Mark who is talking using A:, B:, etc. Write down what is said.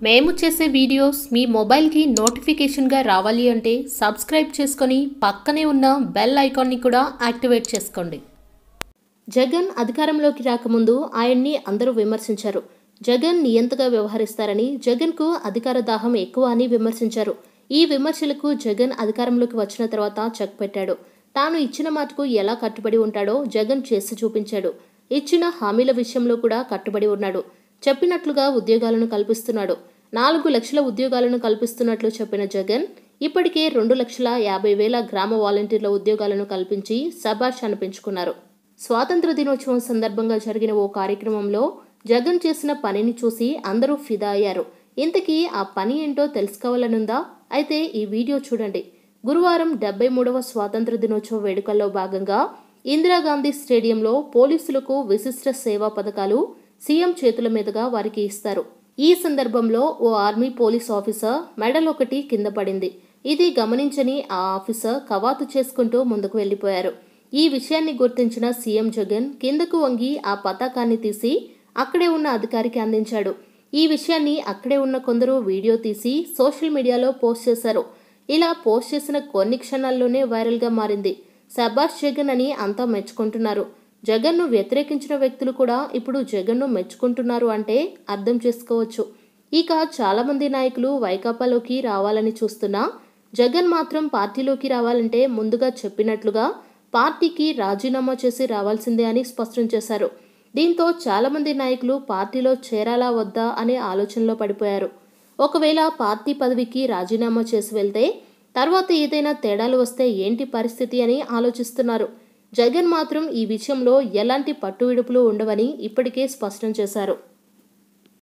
A: మేము చేసే వీడియోస్ మీ మొబైల్కి నోటిఫికేషన్గా రావాలి అంటే సబ్స్క్రైబ్ చేసుకొని పక్కనే ఉన్న బెల్ ఐకాన్ని కూడా యాక్టివేట్ చేసుకోండి జగన్ అధికారంలోకి రాకముందు ఆయన్ని అందరూ విమర్శించారు జగన్ నియంతగా వ్యవహరిస్తారని జగన్కు అధికార దాహం ఎక్కువ అని విమర్శించారు ఈ విమర్శలకు జగన్ అధికారంలోకి వచ్చిన తర్వాత చెక్ పెట్టాడు తాను ఇచ్చిన మాటకు ఎలా కట్టుబడి ఉంటాడో జగన్ చేసి చూపించాడు ఇచ్చిన హామీల విషయంలో కూడా కట్టుబడి ఉన్నాడు చెప్పినట్లుగా ఉద్యోగాలను కల్పిస్తున్నాడు నాలుగు లక్షల ఉద్యోగాలను కల్పిస్తున్నట్లు చెప్పిన జగన్ ఇప్పటికే రెండు లక్షల యాభై వేల గ్రామ వాలంటీర్ల ఉద్యోగాలను కల్పించి శబాష్ అనిపించుకున్నారు స్వాతంత్ర దినోత్సవం సందర్భంగా జరిగిన ఓ కార్యక్రమంలో జగన్ చేసిన పనిని చూసి అందరూ ఫిదా అయ్యారు ఇంతకీ ఆ పని ఏంటో తెలుసుకోవాలనుందా అయితే ఈ వీడియో చూడండి గురువారం డెబ్బై మూడవ స్వాతంత్ర దినోత్సవ వేడుకల్లో భాగంగా ఇందిరాగాంధీ స్టేడియంలో పోలీసులకు విశిష్ట సేవా పథకాలు సీఎం చేతుల మీదుగా వారికి ఇస్తారు ఈ సందర్భంలో ఓ ఆర్మీ పోలీస్ ఆఫీసర్ మెడల్ ఒకటి కింద పడింది ఇది గమనించని ఆ ఆఫీసర్ కవాతు చేసుకుంటూ ముందుకు వెళ్లిపోయారు ఈ విషయాన్ని గుర్తించిన సీఎం జగన్ కిందకు వంగి ఆ పతాకాన్ని తీసి అక్కడే ఉన్న అధికారికి అందించాడు ఈ విషయాన్ని అక్కడే ఉన్న కొందరు వీడియో తీసి సోషల్ మీడియాలో పోస్ట్ చేశారు ఇలా పోస్ట్ చేసిన కొన్ని క్షణాల్లోనే వైరల్గా మారింది శబాష్ జగన్ అని అంతా మెచ్చుకుంటున్నారు జగన్ను వ్యతిరేకించిన వ్యక్తులు కూడా ఇప్పుడు జగన్ను మెచ్చుకుంటున్నారు అంటే అర్థం చేసుకోవచ్చు ఇక చాలామంది నాయకులు వైకాపాలోకి రావాలని చూస్తున్నా జగన్ మాత్రం పార్టీలోకి రావాలంటే ముందుగా చెప్పినట్లుగా పార్టీకి రాజీనామా చేసి రావాల్సిందే అని స్పష్టం చేశారు దీంతో చాలామంది నాయకులు పార్టీలో చేరాలా వద్దా అనే ఆలోచనలో పడిపోయారు ఒకవేళ పార్టీ పదవికి రాజీనామా చేసి వెళ్తే తర్వాత ఏదైనా తేడాలు వస్తే ఏంటి పరిస్థితి అని ఆలోచిస్తున్నారు జగన్ మాత్రం ఈ విషయంలో ఎలాంటి పట్టు విడుపులు ఉండవని ఇప్పటికే స్పష్టం చేశారు